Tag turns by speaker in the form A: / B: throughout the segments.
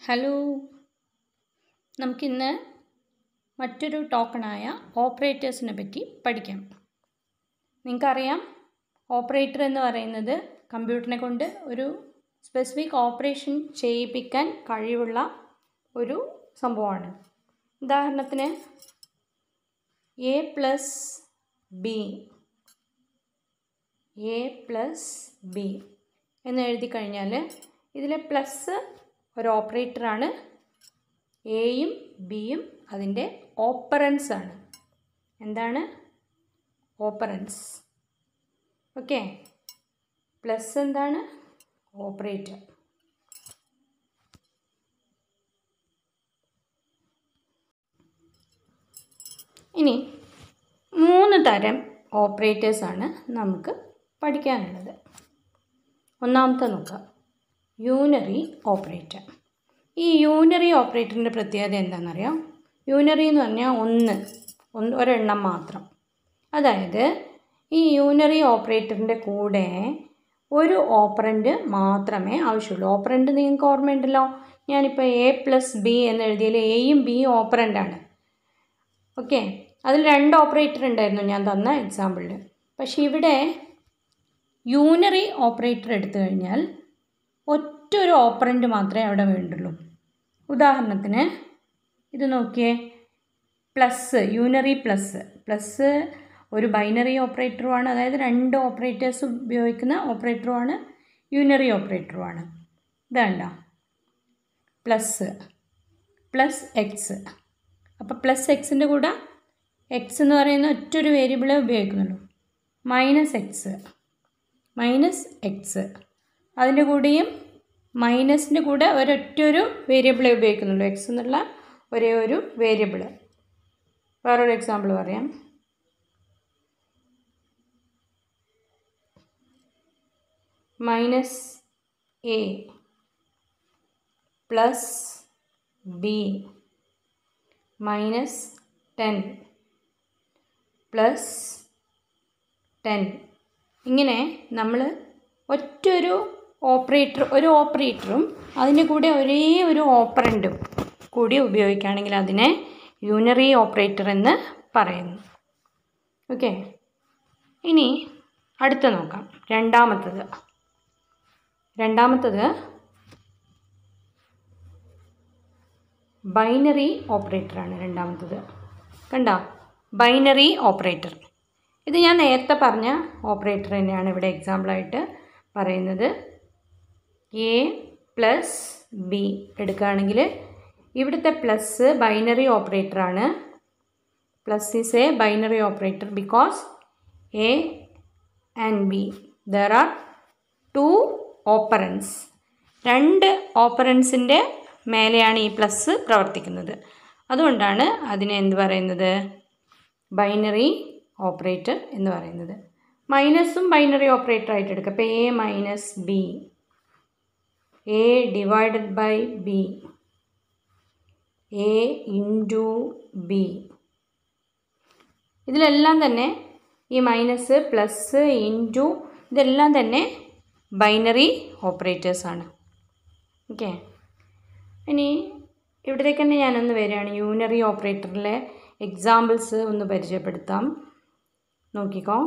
A: hello നമുക്കിന്ന് മറ്റൊരു ടോക്കണായ ഓപ്പറേറ്റേഴ്സിനെ പറ്റി പഠിക്കാം നിങ്ങൾക്കറിയാം ഓപ്പറേറ്റർ എന്ന് പറയുന്നത് കമ്പ്യൂട്ടറിനെ കൊണ്ട് ഒരു സ്പെസിഫിക് ഓപ്പറേഷൻ ചെയ്യിപ്പിക്കാൻ കഴിവുള്ള ഒരു സംഭവമാണ് ഉദാഹരണത്തിന് A plus B A plus B എന്ന് എഴുതി കഴിഞ്ഞാൽ ഇതിലെ പ്ലസ് ഒരു ഓപ്പറേറ്ററാണ് എയും ബിയും അതിൻ്റെ ഓപ്പറൻസ് ആണ് എന്താണ് ഓപ്പറൻസ് ഓക്കെ പ്ലസ് എന്താണ് ഓപ്പറേറ്റർ ഇനി മൂന്ന് തരം ഓപ്പറേറ്റേഴ്സാണ് നമുക്ക് പഠിക്കാനുള്ളത് ഒന്നാമത്തെ നോക്കാം യൂണറി ഓപ്പറേറ്റർ ഈ യൂണറി ഓപ്പറേറ്ററിൻ്റെ പ്രത്യേകത എന്താണെന്നറിയാം യൂണറി എന്ന് പറഞ്ഞാൽ ഒന്ന് ഒന്ന് ഒരെണ്ണം മാത്രം അതായത് ഈ യൂണറി ഓപ്പറേറ്ററിൻ്റെ കൂടെ ഒരു ഓപ്പറൻറ്റ് മാത്രമേ ആവശ്യമുള്ളൂ ഓപ്പറൻറ്റ് നിങ്ങൾക്ക് ഓർമ്മയുണ്ടല്ലോ ഞാനിപ്പോൾ എ പ്ലസ് ബി എന്ന് എഴുതിയാൽ എയും ബിയും ഓപ്പറൻ്റാണ് ഓക്കെ അതിൽ രണ്ട് ഓപ്പറേറ്റർ ഉണ്ടായിരുന്നു ഞാൻ തന്ന എക്സാമ്പിളിൽ പക്ഷേ ഇവിടെ യൂണറി ഓപ്പറേറ്റർ എടുത്തു കഴിഞ്ഞാൽ ഒറ്റ ഒരു ഓപ്പറൻറ്റ് മാത്രമേ അവിടെ വേണ്ടുള്ളൂ ഉദാഹരണത്തിന് ഇത് നോക്കിയേ പ്ലസ് യൂണറി പ്ലസ് പ്ലസ് ഒരു ബൈനറി ഓപ്പറേറ്ററുമാണ് അതായത് രണ്ട് ഓപ്പറേറ്റേഴ്സ് ഉപയോഗിക്കുന്ന ഓപ്പറേറ്ററുമാണ് യൂണറി ഓപ്പറേറ്ററുമാണ് ഇതേണ്ട പ്ലസ് പ്ലസ് എക്സ് അപ്പോൾ പ്ലസ് എക്സിൻ്റെ കൂടെ എക്സ് എന്ന് പറയുന്ന ഒറ്റൊരു വേരിയബിളേ ഉപയോഗിക്കുന്നുള്ളൂ മൈനസ് എക്സ് മൈനസ് എക്സ് അതിൻ്റെ കൂടെയും മൈനസിൻ്റെ കൂടെ ഒരൊറ്റൊരു വേരിയബിളേ ഉപയോഗിക്കുന്നുള്ളൂ എക്സ് എന്നുള്ള ഒരേ ഒരു വേരിയബിൾ വേറൊരു എക്സാമ്പിൾ പറയാം minus A plus B minus ten plus ten ഇങ്ങനെ നമ്മൾ ഒറ്റൊരു ഓപ്പറേറ്റർ ഒരു ഓപ്പറേറ്ററും അതിൻ്റെ കൂടെ ഒരേ ഒരു ഓപ്പറൻറ്റും കൂടി ഉപയോഗിക്കുകയാണെങ്കിൽ അതിനെ യൂണറി ഓപ്പറേറ്റർ എന്ന് പറയുന്നു ഓക്കെ ഇനി അടുത്ത നോക്കാം രണ്ടാമത്തത് രണ്ടാമത്തത് ബൈനറി ഓപ്പറേറ്ററാണ് രണ്ടാമത്തത് കണ്ടോ ബൈനറി ഓപ്പറേറ്റർ ഇത് ഞാൻ നേരത്തെ പറഞ്ഞ ഓപ്പറേറ്റർ തന്നെയാണ് ഇവിടെ എക്സാമ്പിളായിട്ട് പറയുന്നത് എ പ്ലസ് ബി എടുക്കുകയാണെങ്കിൽ ഇവിടുത്തെ പ്ലസ് ബൈനറി ഓപ്പറേറ്ററാണ് plus is a binary operator because a and b there are two operands രണ്ട് ഓപ്പറൻസിൻ്റെ മേലെയാണ് ഈ പ്ലസ് പ്രവർത്തിക്കുന്നത് അതുകൊണ്ടാണ് അതിനെ എന്ത് പറയുന്നത് ബൈനറി ഓപ്പറേറ്റർ എന്ന് പറയുന്നത് മൈനസും ബൈനറി ഓപ്പറേറ്റർ ആയിട്ട് എടുക്കുക അപ്പോൾ A minus B A divided by B A into B ഇതിലെല്ലാം തന്നെ ഈ മൈനസ് പ്ലസ് ഇൻറ്റു ഇതെല്ലാം തന്നെ ബൈനറി ഓപ്പറേറ്റേഴ്സാണ് ഓക്കെ ഇനി ഇവിടത്തേക്ക് തന്നെ ഞാനൊന്ന് വരികയാണ് യൂണറി ഓപ്പറേറ്ററിലെ എക്സാമ്പിൾസ് ഒന്ന് പരിചയപ്പെടുത്താം നോക്കിക്കോ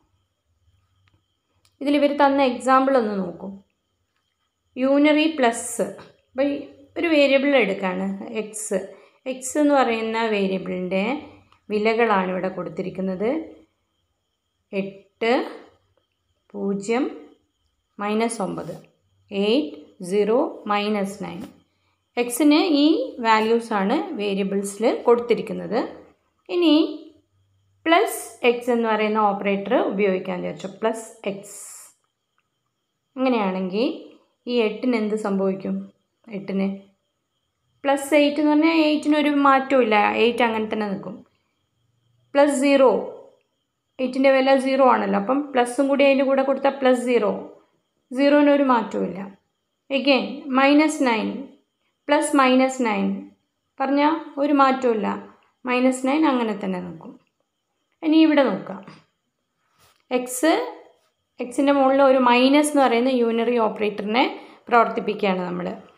A: ഇതിൽ ഇവർ തന്ന എക്സാമ്പിൾ ഒന്ന് നോക്കൂ യൂണറി പ്ലസ് അപ്പോൾ ഒരു വേരിയബിൾ എടുക്കുകയാണ് എക്സ് എക്സ് എന്ന് പറയുന്ന വേരിയബിളിൻ്റെ വിലകളാണ് ഇവിടെ കൊടുത്തിരിക്കുന്നത് എട്ട് പൂജ്യം മൈനസ് ഒമ്പത് എയ്റ്റ് സീറോ മൈനസ് നയൻ എക്സിന് ഈ വാല്യൂസാണ് വേരിയബിൾസിൽ കൊടുത്തിരിക്കുന്നത് ഇനി പ്ലസ് എക്സ് എന്ന് പറയുന്ന ഓപ്പറേറ്റർ ഉപയോഗിക്കാൻ വിചാരിച്ചു പ്ലസ് എക്സ് അങ്ങനെയാണെങ്കിൽ ഈ എട്ടിന് എന്ത് സംഭവിക്കും എട്ടിന് പ്ലസ് എയ്റ്റ് എന്ന് പറഞ്ഞാൽ എയ്റ്റിന് ഒരു മാറ്റവും ഇല്ല എയ്റ്റ് അങ്ങനെ തന്നെ നിൽക്കും പ്ലസ് സീറോ എയ്റ്റിൻ്റെ വില സീറോ ആണല്ലോ അപ്പം പ്ലസും കൂടി അതിൻ്റെ കൂടെ കൊടുത്താൽ പ്ലസ് സീറോ സീറോന് ഒരു മാറ്റവും ഇല്ല again minus nine plus minus nine പറഞ്ഞാൽ ഒരു മാറ്റവും മൈനസ് നയൻ അങ്ങനെ തന്നെ നിൽക്കും ഇനി ഇവിടെ നോക്കാം എക്സ് എക്സിൻ്റെ മുകളിൽ ഒരു മൈനസ് എന്ന് പറയുന്ന യൂണറി ഓപ്പറേറ്ററിനെ പ്രവർത്തിപ്പിക്കുകയാണ് നമ്മൾ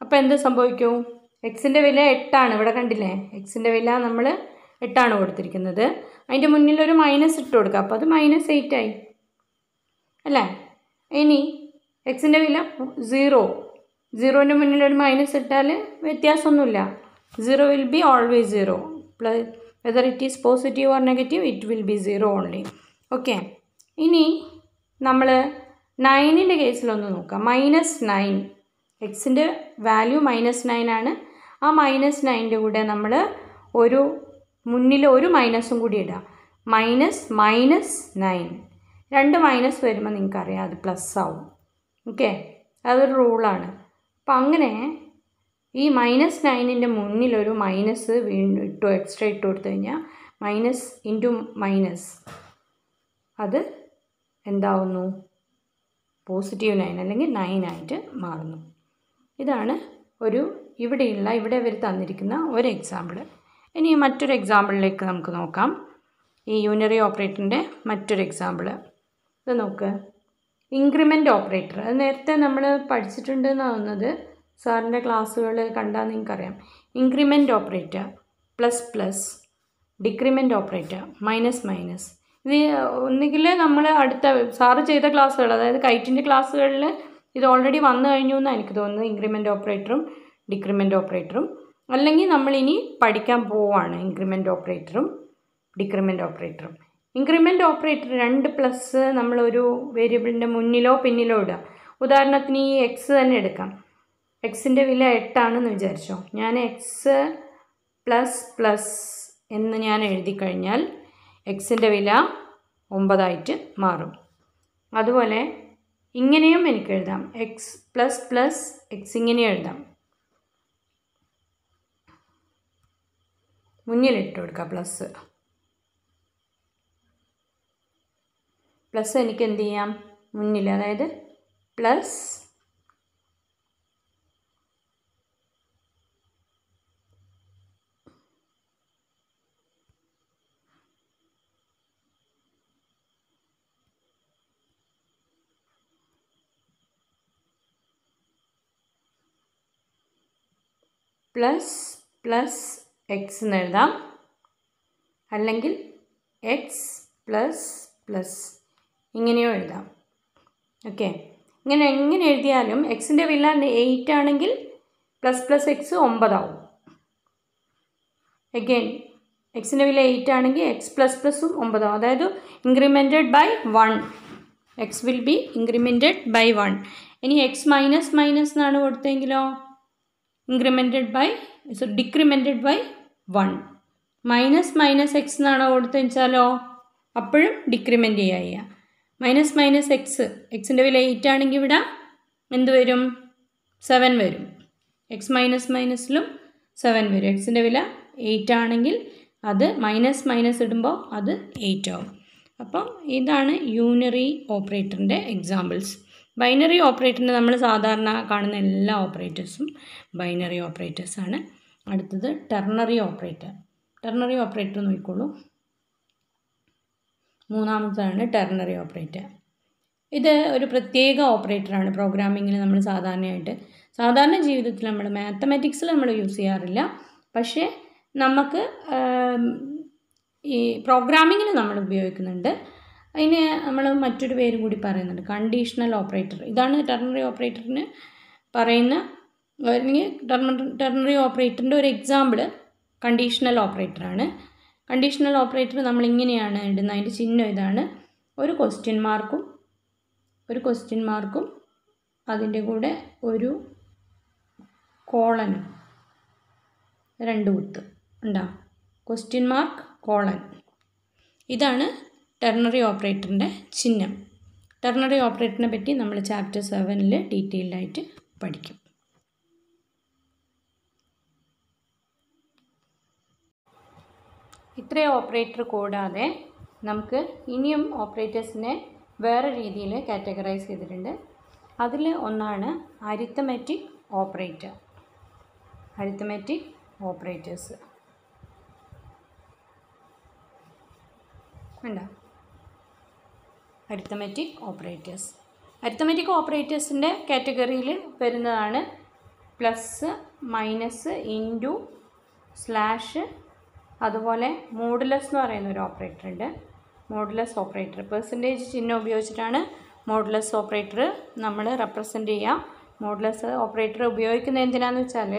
A: അപ്പോൾ എന്ത് സംഭവിക്കും എക്സിൻ്റെ വില എട്ടാണ് ഇവിടെ കണ്ടില്ലേ എക്സിൻ്റെ വില നമ്മൾ എട്ടാണ് കൊടുത്തിരിക്കുന്നത് അതിൻ്റെ മുന്നിൽ ഒരു മൈനസ് ഇട്ട് കൊടുക്കുക അപ്പോൾ അത് മൈനസ് എയ്റ്റ് ആയി അല്ലേ ഇനി എക്സിൻ്റെ വില സീറോ സീറോൻ്റെ മുന്നിൽ ഒരു മൈനസ് ഇട്ടാൽ വ്യത്യാസമൊന്നുമില്ല zero will be always zero plus whether it is positive or negative it will be zero only okay ഇനി നമ്മൾ നയനിൻ്റെ കേസിലൊന്ന് നോക്കാം മൈനസ് നയൻ എക്സിൻ്റെ വാല്യൂ മൈനസ് നയൻ ആണ് ആ മൈനസ് നയൻ്റെ കൂടെ നമ്മൾ ഒരു മുന്നിൽ ഒരു മൈനസും കൂടി ഇടാം മൈനസ് മൈനസ് നയൻ രണ്ട് മൈനസ് വരുമ്പോൾ നിങ്ങൾക്കറിയാം അത് പ്ലസ് ആവും ഓക്കെ അതൊരു റൂളാണ് അപ്പം അങ്ങനെ ഈ മൈനസ് നയനിൻ്റെ മുന്നിൽ ഒരു മൈനസ് വീണ്ടും ഇട്ടു എക്സ്ട്രാ ഇട്ട് കൊടുത്തു കഴിഞ്ഞാൽ മൈനസ് ഇൻറ്റു മൈനസ് അത് എന്താവുന്നു പോസിറ്റീവ് നയൻ അല്ലെങ്കിൽ നയൻ ആയിട്ട് മാറുന്നു ഇതാണ് ഒരു ഇവിടെയുള്ള ഇവിടെ അവർ തന്നിരിക്കുന്ന ഒരു എക്സാമ്പിൾ ഇനി മറ്റൊരു എക്സാമ്പിളിലേക്ക് നമുക്ക് നോക്കാം ഈ യൂണറി ഓപ്പറേറ്ററിൻ്റെ മറ്റൊരു എക്സാമ്പിൾ ഇത് നോക്ക് ഇൻക്രിമെൻ്റ് ഓപ്പറേറ്റർ അത് നേരത്തെ നമ്മൾ പഠിച്ചിട്ടുണ്ടെന്ന് തോന്നുന്നത് സാറിൻ്റെ ക്ലാസ്സുകൾ കണ്ടാൽ നിങ്ങൾക്കറിയാം increment operator plus plus decrement operator minus minus ഇത് ഒന്നുകിൽ നമ്മൾ അടുത്ത സാറ് ചെയ്ത ക്ലാസ്സുകൾ അതായത് കൈറ്റിൻ്റെ ക്ലാസ്സുകളിൽ ഇത് ഓൾറെഡി വന്നു കഴിഞ്ഞു എന്നാണ് എനിക്ക് തോന്നുന്നത് ഇൻക്രിമെൻ്റ് ഓപ്പറേറ്ററും ഡിക്രിമെൻ്റ് ഓപ്പറേറ്ററും അല്ലെങ്കിൽ നമ്മളിനി പഠിക്കാൻ പോവാണ് ഇൻക്രിമെൻ്റ് ഓപ്പറേറ്ററും ഡിക്രിമെൻ്റ് ഓപ്പറേറ്ററും ഇൻക്രിമെൻ്റ് ഓപ്പറേറ്റർ രണ്ട് പ്ലസ് നമ്മളൊരു വേരിയബിളിൻ്റെ മുന്നിലോ പിന്നിലോ ഇടുക ഉദാഹരണത്തിന് ഈ എക്സ് തന്നെ എടുക്കാം എക്സിൻ്റെ വില എട്ടാണെന്ന് വിചാരിച്ചോ ഞാൻ എക്സ് പ്ലസ് പ്ലസ് എന്ന് ഞാൻ എഴുതി കഴിഞ്ഞാൽ എക്സിൻ്റെ വില ഒമ്പതായിട്ട് മാറും അതുപോലെ ഇങ്ങനെയും എനിക്ക് എഴുതാം എക്സ് പ്ലസ് പ്ലസ് എക്സ് ഇങ്ങനെയും എഴുതാം മുന്നിലിട്ട് കൊടുക്കുക പ്ലസ് പ്ലസ് എനിക്ക് എന്ത് ചെയ്യാം മുന്നിൽ അതായത് പ്ലസ് പ്ലസ് പ്ലസ് എക്സ് എന്ന് എഴുതാം അല്ലെങ്കിൽ എക്സ് പ്ലസ് പ്ലസ് ഇങ്ങനെയോ എഴുതാം ഓക്കെ ഇങ്ങനെ എങ്ങനെ എഴുതിയാലും എക്സിൻ്റെ വില എയ്റ്റ് ആണെങ്കിൽ പ്ലസ് പ്ലസ് എക്സ് ഒമ്പതാവും അഗെയിൻ എക്സിൻ്റെ വില എയ്റ്റ് ആണെങ്കിൽ എക്സ് പ്ലസ് പ്ലസും ഒമ്പതാവും അതായത് incremented by one X will be incremented by one ഇനി എക്സ് മൈനസ് മൈനസ് എന്നാണ് കൊടുത്തെങ്കിലോ incremented by so decremented by one minus minus X എന്നാണോ കൊടുത്തത് വെച്ചാലോ അപ്പോഴും ഡിക്രിമെൻറ്റ് ചെയ്യുക മൈനസ് മൈനസ് എക്സ് എക്സിൻ്റെ വില എയ്റ്റ് ആണെങ്കിൽ ഇവിടെ എന്ത് വരും സെവൻ വരും എക്സ് മൈനസ് മൈനസിലും സെവൻ വരും എക്സിൻ്റെ വില എയ്റ്റ് ആണെങ്കിൽ അത് മൈനസ് മൈനസ് ഇടുമ്പോൾ അത് എയ്റ്റ് ആവും അപ്പം ഇതാണ് യൂണറി ഓപ്പറേറ്ററിൻ്റെ എക്സാമ്പിൾസ് ബൈനറി ഓപ്പറേറ്ററിന് നമ്മൾ സാധാരണ കാണുന്ന എല്ലാ ഓപ്പറേറ്റേഴ്സും ബൈനറി ഓപ്പറേറ്റേഴ്സാണ് അടുത്തത് ടെർണറി ഓപ്പറേറ്റർ ടെർണറി ഓപ്പറേറ്റർ നോക്കിക്കോളൂ മൂന്നാമതാണ് ടെർണറി ഓപ്പറേറ്റർ ഇത് ഒരു പ്രത്യേക ഓപ്പറേറ്ററാണ് പ്രോഗ്രാമിങ്ങിൽ നമ്മൾ സാധാരണയായിട്ട് സാധാരണ ജീവിതത്തിൽ നമ്മൾ മാത്തമാറ്റിക്സിൽ നമ്മൾ യൂസ് ചെയ്യാറില്ല പക്ഷേ നമുക്ക് ഈ പ്രോഗ്രാമിങ്ങിൽ നമ്മൾ ഉപയോഗിക്കുന്നുണ്ട് അതിന് നമ്മൾ മറ്റൊരു പേര് കൂടി പറയുന്നുണ്ട് കണ്ടീഷണൽ ഓപ്പറേറ്റർ ഇതാണ് ടെർണറി ഓപ്പറേറ്ററിന് പറയുന്ന അല്ലെങ്കിൽ ടെർണറി ഓപ്പറേറ്ററിൻ്റെ ഒരു എക്സാമ്പിൾ കണ്ടീഷണൽ ഓപ്പറേറ്ററാണ് കണ്ടീഷണൽ ഓപ്പറേറ്റർ നമ്മൾ ഇങ്ങനെയാണ് ഇടുന്നത് അതിൻ്റെ ചിഹ്നം ഇതാണ് ഒരു ക്വസ്റ്റ്യൻ മാർക്കും ഒരു ക്വസ്റ്റ്യൻ മാർക്കും അതിൻ്റെ കൂടെ ഒരു കോളനും രണ്ട് കുത്ത് ഉണ്ടാവും ക്വസ്റ്റ്യൻ മാർക്ക് കോളൻ ഇതാണ് ടെർണറി ഓപ്പറേറ്ററിൻ്റെ ചിഹ്നം ടെർണറി ഓപ്പറേറ്ററിനെ പറ്റി നമ്മൾ ചാപ്റ്റർ സെവനിൽ ഡീറ്റെയിൽഡായിട്ട് പഠിക്കും ഇത്രയും ഓപ്പറേറ്റർ കൂടാതെ നമുക്ക് ഇനിയും ഓപ്പറേറ്റേഴ്സിനെ വേറെ രീതിയിൽ കാറ്റഗറൈസ് ചെയ്തിട്ടുണ്ട് അതിൽ ഒന്നാണ് അരിത്തമെറ്റിക് ഓപ്പറേറ്റർ അരിത്തമെറ്റിക് ഓപ്പറേറ്റേഴ്സ് ഉണ്ടോ അരിത്തമെറ്റിക് ഓപ്പറേറ്റേഴ്സ് അരിത്തമെറ്റിക് ഓപ്പറേറ്റേഴ്സിൻ്റെ കാറ്റഗറിയിൽ വരുന്നതാണ് പ്ലസ് മൈനസ് ഇൻറ്റു സ്ലാഷ് അതുപോലെ മോഡുലസ് എന്ന് പറയുന്ന ഒരു ഓപ്പറേറ്റർ ഉണ്ട് മോഡുലസ് ഓപ്പറേറ്റർ പെർസെൻറ്റേജ് ചിഹ്നം ഉപയോഗിച്ചിട്ടാണ് മോഡുലസ് ഓപ്പറേറ്റർ നമ്മൾ റെപ്രസെൻ്റ് ചെയ്യുക മോഡുലസ് ഓപ്പറേറ്റർ ഉപയോഗിക്കുന്നത് എന്തിനാന്ന് വെച്ചാൽ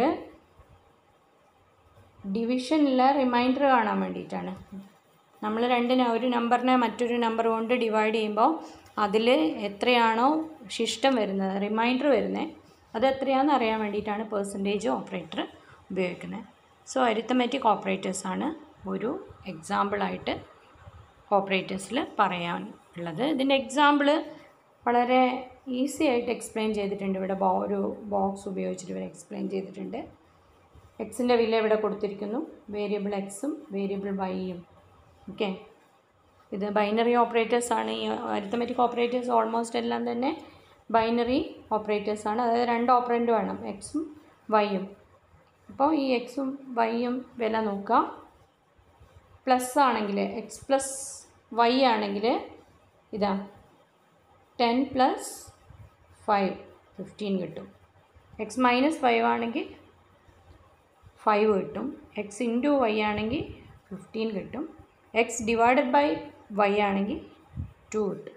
A: ഡിവിഷനിലെ റിമൈൻഡർ കാണാൻ വേണ്ടിയിട്ടാണ് നമ്മൾ രണ്ടിനെ ഒരു നമ്പറിനെ മറ്റൊരു നമ്പർ കൊണ്ട് ഡിവൈഡ് ചെയ്യുമ്പോൾ അതിൽ എത്രയാണോ ശിഷ്ടം വരുന്നത് റിമൈൻഡർ വരുന്നത് അത് എത്രയാണെന്ന് അറിയാൻ വേണ്ടിയിട്ടാണ് പെർസെൻറ്റേജ് ഓപ്പറേറ്റർ ഉപയോഗിക്കുന്നത് സോ അരിത്തമെറ്റിക് ഓപ്പറേറ്റേഴ്സാണ് ഒരു എക്സാമ്പിളായിട്ട് ഓപ്പറേറ്റേഴ്സിൽ പറയാൻ ഉള്ളത് ഇതിൻ്റെ എക്സാമ്പിൾ വളരെ ഈസി ആയിട്ട് എക്സ്പ്ലെയിൻ ചെയ്തിട്ടുണ്ട് ഇവിടെ ബോ ഒരു ബോക്സ് ഉപയോഗിച്ചിട്ട് ഇവർ എക്സ്പ്ലെയിൻ ചെയ്തിട്ടുണ്ട് എക്സിൻ്റെ വില ഇവിടെ കൊടുത്തിരിക്കുന്നു വേരിയബിൾ എക്സും വേരിയബിൾ വൈയും ഓക്കെ ഇത് ബൈനറി ഓപ്പറേറ്റേഴ്സ് ആണ് ഈ അരിത്തമെറ്റിക് ഓപ്പറേറ്റേഴ്സ് ഓൾമോസ്റ്റ് എല്ലാം തന്നെ ബൈനറി ഓപ്പറേറ്റേഴ്സ് ആണ് അതായത് രണ്ട് ഓപ്പറൻറ്റ് വേണം എക്സും വൈയും അപ്പോൾ ഈ എക്സും വൈയും വില നോക്കുക പ്ലസ് ആണെങ്കിൽ എക്സ് പ്ലസ് വൈ ആണെങ്കിൽ ഇതാ ടെൻ പ്ലസ് ഫൈവ് ഫിഫ്റ്റീൻ കിട്ടും എക്സ് മൈനസ് ഫൈവ് ആണെങ്കിൽ ഫൈവ് കിട്ടും എക്സ് ഇൻറ്റു വൈ ആണെങ്കിൽ ഫിഫ്റ്റീൻ കിട്ടും എക്സ് ഡിവൈഡഡ് ബൈ വൈ ആണെങ്കിൽ ടു കിട്ടും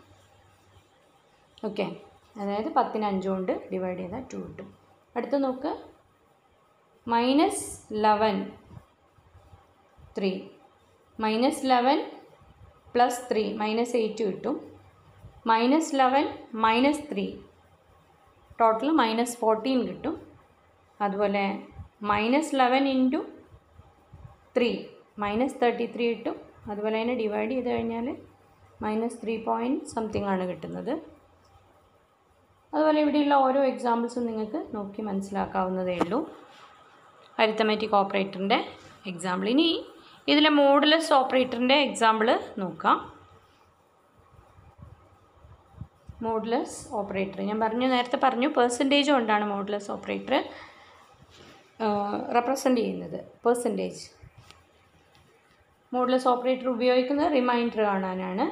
A: ഓക്കെ അതായത് പത്തിന് അഞ്ച് കൊണ്ട് ഡിവൈഡ് ചെയ്താൽ ടു കിട്ടും അടുത്ത് നോക്ക് minus eleven three minus eleven plus three minus eight കിട്ടും minus eleven minus three total minus fourteen കിട്ടും അതുപോലെ minus eleven into three minus thirty three കിട്ടും അതുപോലെ തന്നെ ഡിവൈഡ് ചെയ്ത് കഴിഞ്ഞാൽ മൈനസ് ത്രീ പോയിൻറ്റ് സംതിങ് ആണ് കിട്ടുന്നത് അതുപോലെ ഇവിടെയുള്ള ഓരോ എക്സാമ്പിൾസും നിങ്ങൾക്ക് നോക്കി മനസ്സിലാക്കാവുന്നതേ ഉള്ളൂ അരിത്തമാറ്റിക് ഓപ്പറേറ്ററിൻ്റെ എക്സാമ്പിൾ ഇനി ഇതിലെ മോഡുലസ് ഓപ്പറേറ്ററിൻ്റെ എക്സാമ്പിൾ നോക്കാം മോഡുലസ് ഓപ്പറേറ്റർ ഞാൻ പറഞ്ഞു നേരത്തെ പറഞ്ഞു പെർസെൻറ്റേജ് കൊണ്ടാണ് മോഡുലസ് ഓപ്പറേറ്റർ റെപ്രസെൻ്റ് ചെയ്യുന്നത് പെർസെൻറ്റേജ് മോഡുലസ് ഓപ്പറേറ്റർ ഉപയോഗിക്കുന്നത് റിമൈൻഡർ കാണാനാണ്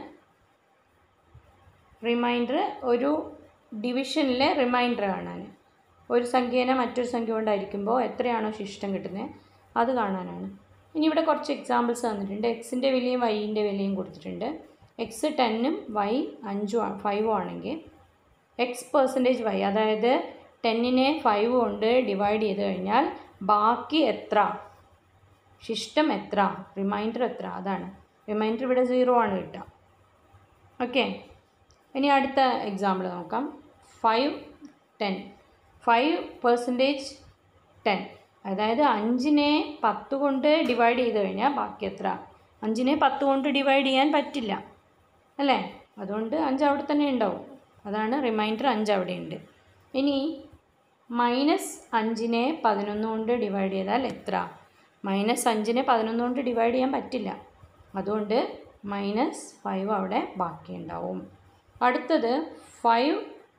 A: റിമൈൻഡർ ഒരു ഡിവിഷനിലെ റിമൈൻഡർ കാണാൻ ഒരു സംഖ്യേനെ മറ്റൊരു സംഖ്യ കൊണ്ടായിരിക്കുമ്പോൾ എത്രയാണോ ശിഷ്ടം കിട്ടുന്നത് അത് കാണാനാണ് ഇനി ഇവിടെ കുറച്ച് എക്സാമ്പിൾസ് തന്നിട്ടുണ്ട് എക്സിൻ്റെ വിലയും വൈൻ്റെ വിലയും കൊടുത്തിട്ടുണ്ട് എക്സ് ടെന്നും വൈ അഞ്ചും ഫൈവും ആണെങ്കിൽ എക്സ് പെർസെൻറ്റേജ് വൈ അതായത് ടെന്നിനെ ഫൈവ് കൊണ്ട് ഡിവൈഡ് ചെയ്ത് കഴിഞ്ഞാൽ ബാക്കി എത്ര ശിഷ്ടം എത്ര റിമൈൻഡർ എത്ര അതാണ് റിമൈൻഡർ ഇവിടെ സീറോ ആണ് കിട്ടുക ഓക്കെ ഇനി അടുത്ത എക്സാമ്പിൾ നോക്കാം five ten five percentage ten അതായത് അഞ്ചിനെ പത്ത് കൊണ്ട് ഡിവൈഡ് ചെയ്ത് കഴിഞ്ഞാൽ ബാക്കി എത്ര അഞ്ചിനെ പത്ത് കൊണ്ട് ഡിവൈഡ് ചെയ്യാൻ പറ്റില്ല അല്ലേ അതുകൊണ്ട് അഞ്ച് അവിടെ തന്നെ ഉണ്ടാവും അതാണ് റിമൈൻഡർ അഞ്ച് അവിടെ ഉണ്ട് ഇനി മൈനസ് അഞ്ചിനെ പതിനൊന്ന് കൊണ്ട് ഡിവൈഡ് ചെയ്താൽ എത്ര മൈനസ് അഞ്ചിനെ പതിനൊന്ന് കൊണ്ട് ഡിവൈഡ് ചെയ്യാൻ പറ്റില്ല അതുകൊണ്ട് മൈനസ് ഫൈവ് അവിടെ ബാക്കി ഉണ്ടാവും അടുത്തത് five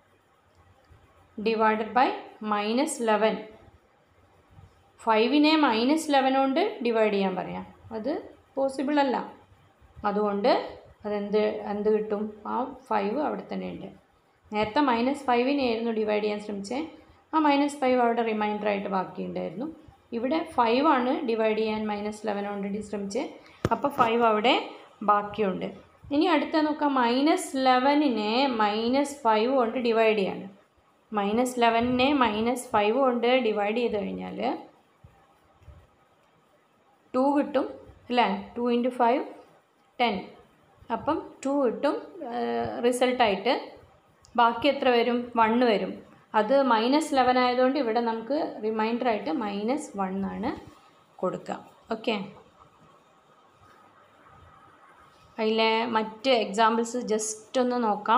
A: divided by minus eleven ഫൈവിനെ മൈനസ് ലെവൻ കൊണ്ട് ഡിവൈഡ് ചെയ്യാൻ പറയാം അത് പോസിബിൾ അല്ല അതുകൊണ്ട് അതെന്ത് എന്ത് കിട്ടും ആ ഫൈവ് അവിടെ തന്നെ ഉണ്ട് നേരത്തെ മൈനസ് ഫൈവിനെയായിരുന്നു ഡിവൈഡ് ചെയ്യാൻ ശ്രമിച്ചത് ആ മൈനസ് ഫൈവ് അവിടെ റിമൈൻഡർ ആയിട്ട് ബാക്കിയുണ്ടായിരുന്നു ഇവിടെ ഫൈവ് ആണ് ഡിവൈഡ് ചെയ്യാൻ മൈനസ് ലെവൻ കൊണ്ട് ശ്രമിച്ചത് അപ്പോൾ ഫൈവ് അവിടെ ബാക്കിയുണ്ട് ഇനി അടുത്ത നോക്കാം മൈനസ് ലെവനിനെ മൈനസ് ഫൈവ് കൊണ്ട് ഡിവൈഡ് ചെയ്യാണ് മൈനസ് ലെവനിനെ മൈനസ് ഫൈവ് കൊണ്ട് ഡിവൈഡ് ചെയ്ത് കഴിഞ്ഞാൽ ടു കിട്ടും അല്ലേ ടു ഇൻറ്റു ഫൈവ് ടെൻ അപ്പം ടു കിട്ടും റിസൾട്ടായിട്ട് ബാക്കി എത്ര വരും വണ്ണ് വരും അത് മൈനസ് ലെവൻ ആയതുകൊണ്ട് ഇവിടെ നമുക്ക് റിമൈൻഡറായിട്ട് മൈനസ് വൺ ആണ് കൊടുക്കുക ഓക്കെ അതിലെ മറ്റ് എക്സാമ്പിൾസ് ജസ്റ്റ് ഒന്ന് നോക്കാം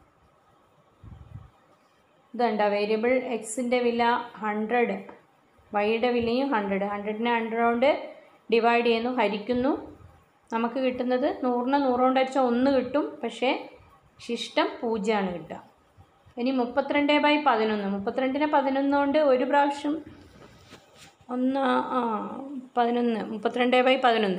A: ഇതുണ്ട വേരിയബിൾ എക്സിൻ്റെ വില ഹൺഡ്രഡ് വൈയുടെ വിലയും ഹൺഡ്രഡ് ഹൺഡ്രഡിനെ ഹൺഡ്രഡ് കൊണ്ട് ഡിവൈഡ് ചെയ്യുന്നു ഹരിക്കുന്നു നമുക്ക് കിട്ടുന്നത് നൂറിനെ നൂറ് കൊണ്ട് അടിച്ചാൽ ഒന്ന് കിട്ടും പക്ഷേ ശിഷ്ടം പൂജ്യമാണ് കിട്ടുക ഇനി മുപ്പത്തിരണ്ട് ബൈ പതിനൊന്ന് മുപ്പത്തിരണ്ടിനെ പതിനൊന്ന് കൊണ്ട് ഒരു പ്രാവശ്യം ഒന്ന് ആ പതിനൊന്ന് മുപ്പത്തിരണ്ട് ബൈ പതിനൊന്ന്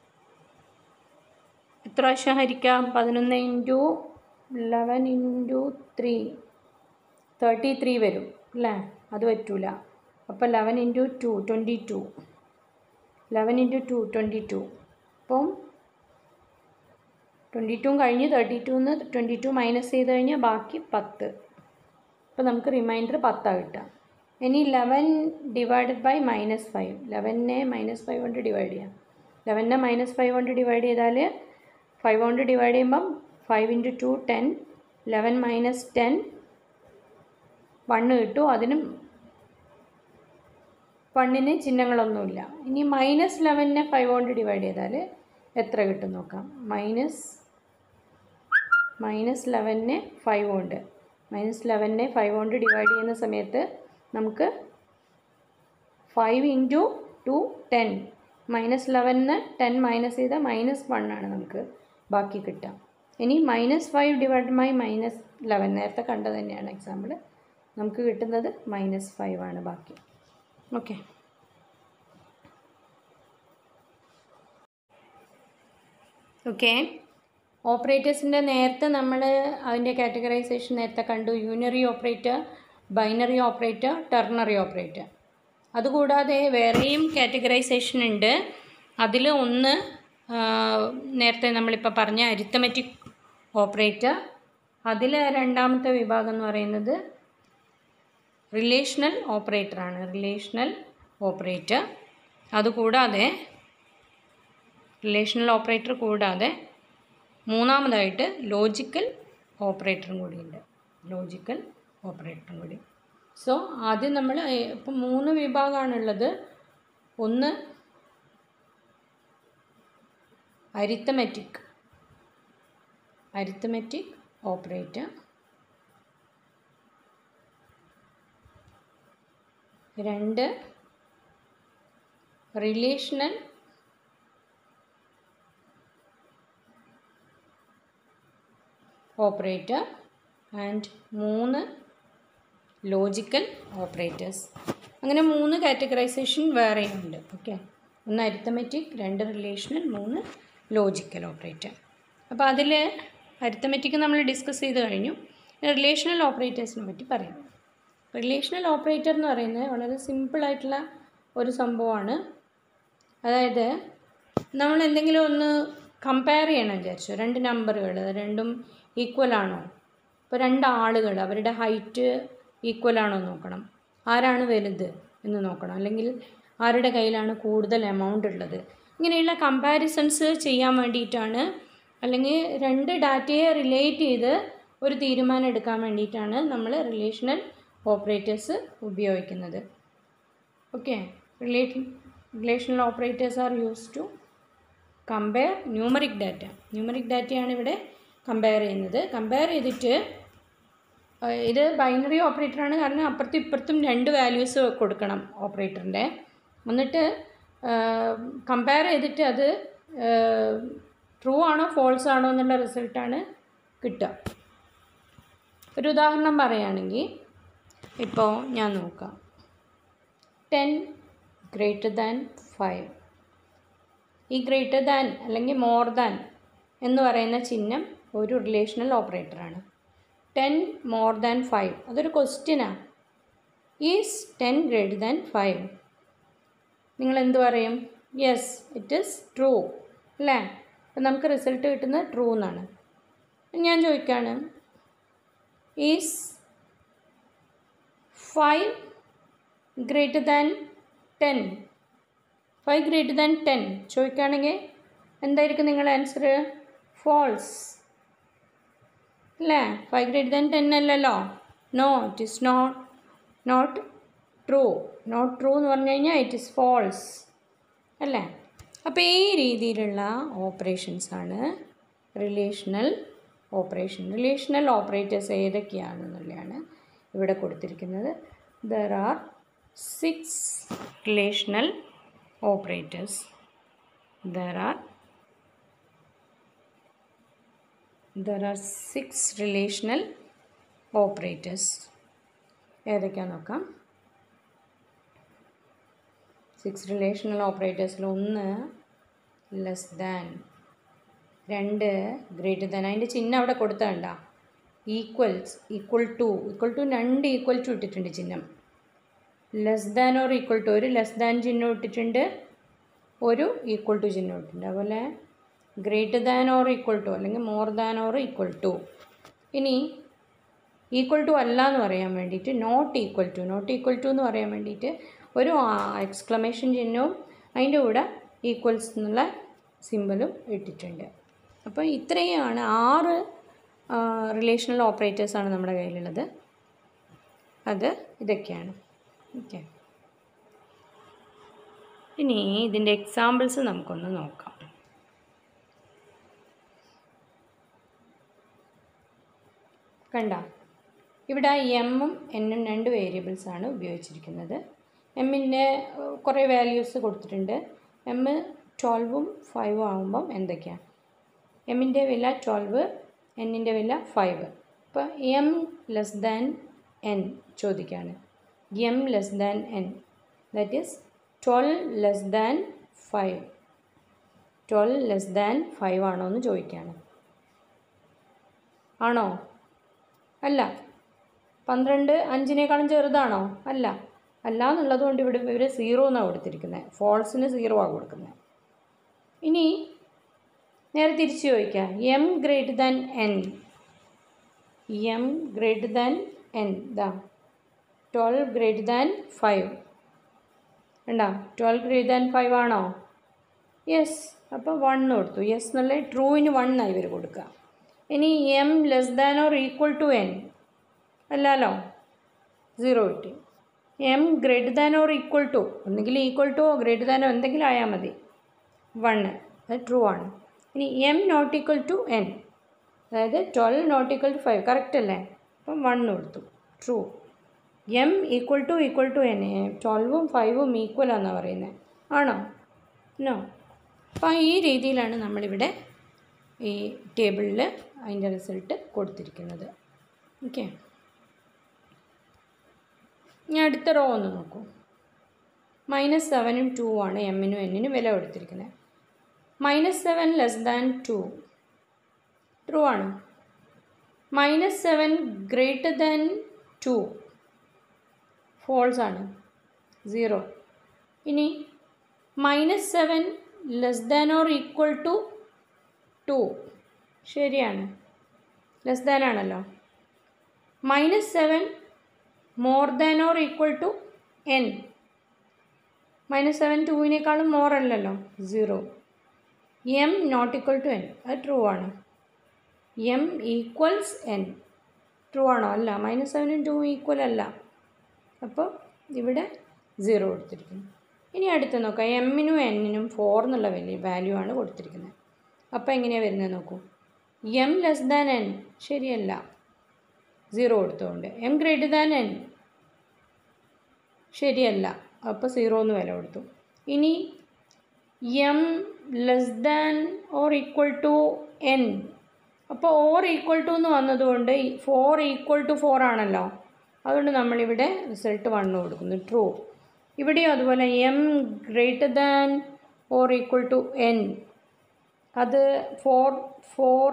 A: എത്ര പ്രാവശ്യം ഹരിക്കാം പതിനൊന്ന് into eleven into three thirty three വരും അല്ലേ അത് പറ്റൂല അപ്പോൾ eleven into two twenty two eleven into two twenty two അപ്പം ട്വൻറ്റി ടു കഴിഞ്ഞ് തേർട്ടി ടൂന്ന് ട്വൻറ്റി ടു മൈനസ് ചെയ്ത് കഴിഞ്ഞാൽ ബാക്കി പത്ത് അപ്പോൾ നമുക്ക് റിമൈൻഡർ പത്താണ് കിട്ടുക ഇനി eleven divided by minus five ലെവനെ മൈനസ് ഫൈവ് കൊണ്ട് ഡിവൈഡ് ചെയ്യാം ലെവനെ മൈനസ് ഫൈവ് കൊണ്ട് ഡിവൈഡ് ചെയ്താൽ ഫൈവ് കൊണ്ട് ഡിവൈഡ് ചെയ്യുമ്പം five into two ten eleven minus ten one കിട്ടും അതിനും വണ്ണിന് ചിഹ്നങ്ങളൊന്നുമില്ല ഇനി മൈനസ് ലെവനെ ഫൈവ് കൊണ്ട് ഡിവൈഡ് ചെയ്താൽ എത്ര കിട്ടും നോക്കാം മൈനസ് മൈനസ് ലെവനെ ഫൈവ് കൊണ്ട് മൈനസ് ലെവനെ ഫൈവ് കൊണ്ട് ഡിവൈഡ് ചെയ്യുന്ന സമയത്ത് നമുക്ക് five into two ten minus ലെവനിന്ന് ടെൻ മൈനസ് ചെയ്താൽ മൈനസ് വൺ ആണ് നമുക്ക് ബാക്കി കിട്ടുക ഇനി minus five divide by minus eleven നേരത്തെ കണ്ടത് തന്നെയാണ് എക്സാമ്പിൾ നമുക്ക് കിട്ടുന്നത് മൈനസ് ഫൈവ് ആണ് ബാക്കി ഓക്കെ ഓക്കെ ഓപ്പറേറ്റേഴ്സിൻ്റെ നേരത്തെ നമ്മൾ അതിൻ്റെ കാറ്റഗറൈസേഷൻ നേരത്തെ കണ്ടു unary operator binary operator ternary operator അതുകൂടാതെ വേറെയും കാറ്റഗറൈസേഷൻ ഉണ്ട് അതിൽ ഒന്ന് ആ, നേരത്തെ നമ്മളിപ്പോൾ പറഞ്ഞ അരിത്തമെറ്റിക് ഓപ്പറേറ്റർ അതിൽ രണ്ടാമത്തെ വിഭാഗം എന്ന് പറയുന്നത് റിലേഷണൽ ഓപ്പറേറ്ററാണ് റിലേഷണൽ ഓപ്പറേറ്റർ അതുകൂടാതെ റിലേഷണൽ ഓപ്പറേറ്റർ കൂടാതെ മൂന്നാമതായിട്ട് ലോജിക്കൽ ഓപ്പറേറ്ററും കൂടിയുണ്ട് ലോജിക്കൽ ഓപ്പറേറ്ററും കൂടി സോ ആദ്യം നമ്മൾ ഇപ്പം മൂന്ന് വിഭാഗമാണുള്ളത് ഒന്ന് അരിത്തമെറ്റിക് അരിത്തമെറ്റിക് ഓപ്പറേറ്റർ രണ്ട് റിലേഷണൽ ഓപ്പറേറ്റർ ആൻഡ് മൂന്ന് ലോജിക്കൽ ഓപ്പറേറ്റേഴ്സ് അങ്ങനെ മൂന്ന് കാറ്റഗറൈസേഷൻ വേറെയുണ്ട് ഓക്കെ ഒന്ന് അരിത്തമെറ്റിക് രണ്ട് റിലേഷണൽ മൂന്ന് ലോജിക്കൽ ഓപ്പറേറ്റർ അപ്പോൾ അതിൽ അരിത്തമെറ്റിക് നമ്മൾ ഡിസ്കസ് ചെയ്ത് കഴിഞ്ഞു റിലേഷണൽ ഓപ്പറേറ്റേഴ്സിനെ പറ്റി പറയാം റിലേഷണൽ ഓപ്പറേറ്റർ എന്ന് പറയുന്നത് വളരെ സിമ്പിളായിട്ടുള്ള ഒരു സംഭവമാണ് അതായത് നമ്മൾ എന്തെങ്കിലും ഒന്ന് കമ്പയർ ചെയ്യണം വിചാരിച്ചു രണ്ട് നമ്പറുകൾ രണ്ടും ഈക്വൽ ആണോ ഇപ്പോൾ രണ്ട് ആളുകൾ അവരുടെ ഹൈറ്റ് ഈക്വൽ ആണോ എന്ന് നോക്കണം ആരാണ് വലുത് എന്ന് നോക്കണം അല്ലെങ്കിൽ ആരുടെ കയ്യിലാണ് കൂടുതൽ എമൗണ്ട് ഉള്ളത് ഇങ്ങനെയുള്ള കമ്പാരിസൺസ് ചെയ്യാൻ വേണ്ടിയിട്ടാണ് അല്ലെങ്കിൽ രണ്ട് ഡാറ്റയെ റിലേറ്റ് ചെയ്ത് ഒരു തീരുമാനം എടുക്കാൻ വേണ്ടിയിട്ടാണ് നമ്മൾ റിലേഷണൽ ഓപ്പറേറ്റേഴ്സ് ഉപയോഗിക്കുന്നത് okay relation relational operators are use to compare numeric data numeric ഡാറ്റയാണ് ഇവിടെ കമ്പയർ ചെയ്യുന്നത് കമ്പയർ ചെയ്തിട്ട് ആ, ഇത് ബൈനറി ഓപ്പറേറ്ററാണ് കാരണം അപ്പുറത്തും ഇപ്പുറത്തും രണ്ട് വാല്യൂസ് കൊടുക്കണം ഓപ്പറേറ്ററിൻ്റെ എന്നിട്ട് കമ്പയർ ചെയ്തിട്ട് അത് ട്രൂ ആണോ ഫോൾസ് ആണോ എന്നുള്ള റിസൾട്ടാണ് കിട്ടുക ഒരു ഉദാഹരണം പറയുകയാണെങ്കിൽ ഇപ്പോൾ ഞാൻ നോക്കാം ടെൻ ഗ്രേറ്റർ ദാൻ ഫൈവ് ഈ ഗ്രേറ്റർ ദാൻ അല്ലെങ്കിൽ മോർ ദാൻ എന്ന് പറയുന്ന ചിഹ്നം ഒരു റിലേഷണൽ ഓപ്പറേറ്ററാണ് ടെൻ മോർ ദാൻ ഫൈവ് അതൊരു ക്വസ്റ്റ്യനാണ് is ten greater than five നിങ്ങൾ എന്ത് പറയും യെസ് ഇറ്റ് ഈസ് ട്രൂ അല്ലേ അപ്പം നമുക്ക് റിസൾട്ട് കിട്ടുന്നത് ട്രൂ എന്നാണ് ഞാൻ ചോദിക്കുകയാണ് is five greater than ten five greater than ten ചോദിക്കുകയാണെങ്കിൽ എന്തായിരിക്കും നിങ്ങളുടെ ആൻസർ ഫോൾസ് അല്ലേ ഫൈവ് ഗ്രേറ്റർ ദാൻ ടെൻ അല്ലല്ലോ no it is not not true not true എന്ന് പറഞ്ഞു കഴിഞ്ഞാൽ ഇറ്റ് ഇസ് ഫോൾസ് അല്ലേ അപ്പോൾ ഈ രീതിയിലുള്ള ഓപ്പറേഷൻസ് ആണ് റിലേഷണൽ ഓപ്പറേഷൻ റിലേഷണൽ ഓപ്പറേറ്റേഴ്സ് ഏതൊക്കെയാണെന്നുള്ളതാണ് ഇവിടെ കൊടുത്തിരിക്കുന്നത് there are six relational operators there are there are six relational operators ഏതൊക്കെയാണെന്ന് നോക്കാം സിക്സ് റിലേഷണൽ ഓപ്പറേറ്റേഴ്സിൽ ഒന്ന് ലെസ് ദാൻ രണ്ട് ഗ്രേറ്റർ ദാൻ അതിൻ്റെ ചിഹ്നം അവിടെ കൊടുത്തണ്ട equals equal to equal to രണ്ട് ഈക്വൽ ടു ഇട്ടിട്ടുണ്ട് ചിഹ്നം less than or equal to ഒരു ലെസ് ദാൻ ചിഹ്നം ഇട്ടിട്ടുണ്ട് ഒരു ഈക്വൽ ടു ചിഹ്നം ഇട്ടിട്ടുണ്ട് അതുപോലെ greater than or equal to അല്ലെങ്കിൽ more than or equal to ഇനി ഈക്വൽ ടു അല്ല എന്ന് പറയാൻ വേണ്ടിയിട്ട് not equal to not equal to എന്ന് പറയാൻ വേണ്ടിയിട്ട് ഒരു എക്സ്ക്ലമേഷൻ ചിഹ്നവും അതിൻ്റെ കൂടെ ഈക്വൽസ് എന്നുള്ള സിമ്പലും ഇട്ടിട്ടുണ്ട് അപ്പോൾ ഇത്രയാണ് ആറ് റിലേഷണൽ ഓപ്പറേറ്റേഴ്സാണ് നമ്മുടെ കയ്യിലുള്ളത് അത് ഇതൊക്കെയാണ് ഓക്കെ ഇനി ഇതിൻ്റെ എക്സാമ്പിൾസ് നമുക്കൊന്ന് നോക്കാം കണ്ട ഇവിടെ എമ്മും എന്നും രണ്ട് വേരിയബിൾസ് ആണ് ഉപയോഗിച്ചിരിക്കുന്നത് എമ്മിൻ്റെ കുറേ വാല്യൂസ് കൊടുത്തിട്ടുണ്ട് എം ട്വൽവും ഫൈവും ആകുമ്പം എന്തൊക്കെയാണ് എമ്മിൻ്റെ വില ട്വൽവ് എന്നിൻ്റെ വില ഫൈവ് അപ്പോൾ എം ലെസ് ദാൻ എൻ ചോദിക്കുകയാണ് M less than N that is twelve less than five twelve less than five ആണോ എന്ന് ചോദിക്കുകയാണ് ആണോ അല്ല പന്ത്രണ്ട് അഞ്ചിനേക്കാളും ചെറുതാണോ അല്ല അല്ല എന്നുള്ളത് കൊണ്ട് ഇവിടെ ഇവർ സീറോ എന്നാണ് കൊടുത്തിരിക്കുന്നത് ഫോൾസിന് സീറോ ആണ് കൊടുക്കുന്നത് ഇനി നേരെ തിരിച്ച് ചോദിക്കാം M greater than N M greater than N ഇതാ ട്വൽവ് ഗ്രേറ്റർ ദാൻ ഫൈവ് ഉണ്ടോ ട്വൽവ് ഗ്രേറ്റർ ദാൻ ഫൈവ് ആണോ യെസ് അപ്പോൾ വൺ കൊടുത്തു യെസ് എന്നുള്ള ട്രൂവിന് വൺ ആയി ഇവർ കൊടുക്കുക ഇനി M less than or equal to N അല്ലല്ലോ സീറോ കിട്ടി M greater than or equal to ഒന്നുകിൽ ഈക്വൽ ടു ഗ്രേറ്റർ ദാനോ എന്തെങ്കിലും ആയാൽ മതി വണ്ണ് അത് ട്രൂ ആണ് ഇനി M not equal to N അതായത് twelve not equal to five correct അല്ലേ അപ്പം വണ്ണ് കൊടുത്തു true M equal to equal to N ട്വൽവും ഫൈവും ഈക്വൽ ആണെന്നാണ് പറയുന്നത് ആണോ നോ അപ്പോൾ ഈ രീതിയിലാണ് നമ്മളിവിടെ ഈ ടേബിളിൽ അതിൻ്റെ റിസൾട്ട് കൊടുത്തിരിക്കുന്നത് ഓക്കെ ഇനി അടുത്ത റോ ഒന്ന് നോക്കൂ മൈനസ് സെവനും ടു ആണ് എമ്മിനും എന്നിനും വില കൊടുത്തിരിക്കുന്നത് minus seven less than two true ആണ് minus seven greater than two false ആണ് സീറോ ഇനി minus seven less than or equal to two ശരിയാണ് ലെസ് ദാൻ ആണല്ലോ minus seven more than or equal to N minus seven ടുവിനേക്കാളും more അല്ലല്ലോ zero M not equal to N അത് true ആണ് M equals N true ആണോ അല്ല minus സെവനും two equal അല്ല അപ്പോൾ ഇവിടെ സീറോ കൊടുത്തിരിക്കുന്നു ഇനി അടുത്ത് നോക്കാം എമ്മിനും എന്നിനും ഫോർ എന്നുള്ള വലിയ വാല്യൂ ആണ് കൊടുത്തിരിക്കുന്നത് അപ്പോൾ എങ്ങനെയാണ് വരുന്നത് നോക്കൂ എം ലെസ് ദാൻ എൻ ശരിയല്ല സീറോ കൊടുത്തുകൊണ്ട് എം ഗ്രേറ്റർ ദാൻ എൻ ശരിയല്ല അപ്പോൾ സീറോ എന്ന് വില കൊടുത്തു ഇനി M less than or equal to N അപ്പോൾ ഓർ ഈക്വൽ ടു എന്ന് വന്നതുകൊണ്ട് ഫോർ ഈക്വൽ ടു ഫോർ ആണല്ലോ അതുകൊണ്ട് നമ്മളിവിടെ റിസൾട്ട് വണ്ണ് കൊടുക്കുന്നു ട്രൂ ഇവിടെയും അതുപോലെ M greater than or equal to N അത് four four